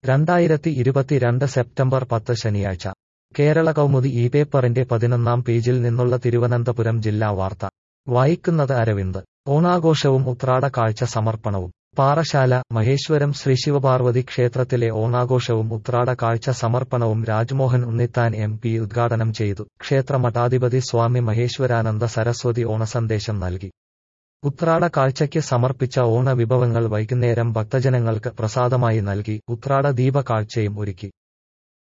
രണ്ടായിരത്തി ഇരുപത്തിരണ്ട് സെപ്റ്റംബർ പത്ത് ശനിയാഴ്ച കേരള കൗമുദി ഈ പേപ്പറിന്റെ പതിനൊന്നാം പേജിൽ നിന്നുള്ള തിരുവനന്തപുരം ജില്ലാ വാർത്ത വായിക്കുന്നത് അരവിന്ദ് ഓണാഘോഷവും ഉത്രാട കാഴ്ച സമർപ്പണവും പാറശാല മഹേശ്വരം ശ്രീ ശിവപാർവതി ക്ഷേത്രത്തിലെ ഓണാഘോഷവും ഉത്രാട കാഴ്ച സമർപ്പണവും രാജ്മോഹൻ ഉണ്ണിത്താൻ എം പി ഉദ്ഘാടനം ചെയ്തു ക്ഷേത്ര മഠാധിപതി സ്വാമി മഹേശ്വരാനന്ദ സരസ്വതി ഓണസന്ദേശം നൽകി ഉത്രാട കാഴ്ചയ്ക്ക് സമർപ്പിച്ച ഓണ വിഭവങ്ങൾ വൈകുന്നേരം ഭക്തജനങ്ങൾക്ക് പ്രസാദമായി നൽകി ഉത്രാട ദീപ കാഴ്ചയും ഒരുക്കി